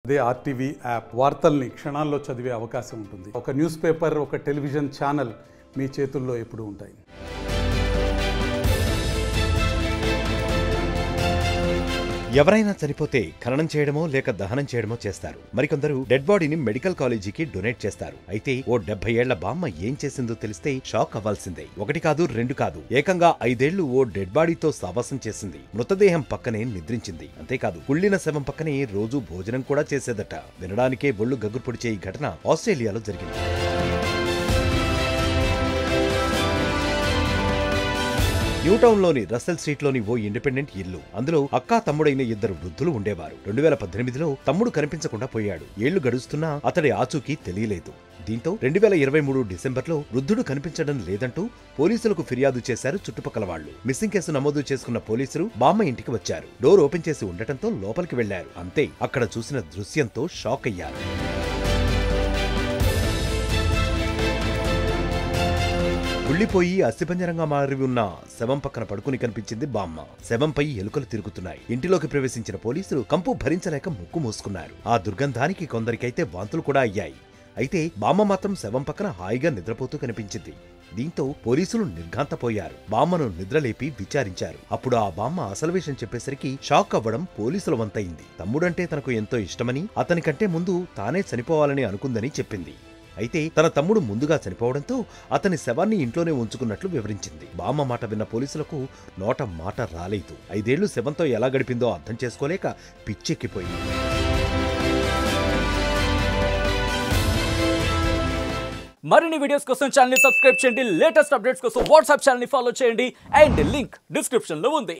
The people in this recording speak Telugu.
అదే ఆర్టీవీ యాప్ వార్తల్ని క్షణాల్లో చదివే అవకాశం ఉంటుంది ఒక న్యూస్ పేపర్ ఒక టెలివిజన్ ఛానల్ మీ చేతుల్లో ఎప్పుడూ ఉంటాయి ఎవరైనా చనిపోతే ఖననం చేయడమో లేక దహనం చేయడమో చేస్తారు మరికొందరు డెడ్ బాడీని మెడికల్ కాలేజీకి డొనేట్ చేస్తారు అయితే ఓ డెబ్బై ఏళ్ల బామ్మ ఏం చేసిందో తెలిస్తే షాక్ అవ్వాల్సిందే ఒకటి కాదు రెండు కాదు ఏకంగా ఐదేళ్లు ఓ డెడ్ బాడీతో సావాసం చేసింది మృతదేహం పక్కనే నిద్రించింది అంతేకాదు కుళ్ళిన శవం పక్కనే రోజు భోజనం కూడా చేసేదట వినడానికే ఒళ్ళు గగ్గురు పొడిచే ఈ ఘటన ఆస్ట్రేలియాలో జరిగింది న్యూటౌన్లోని రసెల్ స్ట్రీట్లోని ఓ ఇండిపెండెంట్ ఇల్లు అందులో అక్కా తమ్ముడైన ఇద్దరు వృద్ధులు ఉండేవారు రెండు వేల పద్దెనిమిదిలో తమ్ముడు కనిపించకుండా పోయాడు ఏళ్లు గడుస్తున్నా అతడి ఆచూకీ తెలియలేదు దీంతో రెండు వేల ఇరవై మూడు డిసెంబర్లో వృద్ధుడు కనిపించడం లేదంటూ పోలీసులకు ఫిర్యాదు చేశారు చుట్టుపక్కల వాళ్లు మిస్సింగ్ కేసు నమోదు చేసుకున్న పోలీసులు బామ్మ ఇంటికి వచ్చారు డోర్ ఓపెన్ చేసి ఉండటంతో లోపలికి వెళ్లారు అంతే అక్కడ చూసిన దృశ్యంతో షాక్ అయ్యారు కుళ్ళిపోయి అస్థిపంజరంగా మారి ఉన్న శవం పక్కన పడుకుని కనిపించింది బామ్మ శవంపై ఎలుకలు తిరుగుతున్నాయి ఇంటిలోకి ప్రవేశించిన పోలీసులు కంపు భరించలేక ముక్కు మూసుకున్నారు ఆ దుర్గంధానికి కొందరికైతే వాంతులు కూడా అయ్యాయి అయితే బామ్మ మాత్రం శవం పక్కన హాయిగా నిద్రపోతూ కనిపించింది దీంతో పోలీసులు నిర్ఘాంతపోయారు బామ్మను నిద్రలేపి విచారించారు అప్పుడు ఆ బామ్మ అసలు విషయం చెప్పేసరికి షాక్ అవ్వడం పోలీసుల వంతయింది తమ్ముడంటే తనకు ఎంతో ఇష్టమని అతనికంటే ముందు తానే చనిపోవాలని అనుకుందని చెప్పింది అయితే తన తమ్ముడు ముందుగా చనిపోవడంతో అతని శవాన్ని ఇంట్లోనే ఉంచుకున్నట్లు వివరించింది బామ్మ మాట విన్న పోలీసులకు నోట మాట రాలేదు ఐదేళ్లు శవంతో ఎలా గడిపిందో అర్థం చేసుకోలేక పిచ్చెక్కిపోయింది మరిన్ని వీడియోస్ కోసం ఛానల్ సబ్స్క్రైబ్ చేయండి లేటెస్ట్ అప్డేట్స్ కోసం వాట్సాప్ ఛానల్ ఫాలో చేయండి అండ్ లింక్ డిస్క్రిప్షన్ లో ఉంది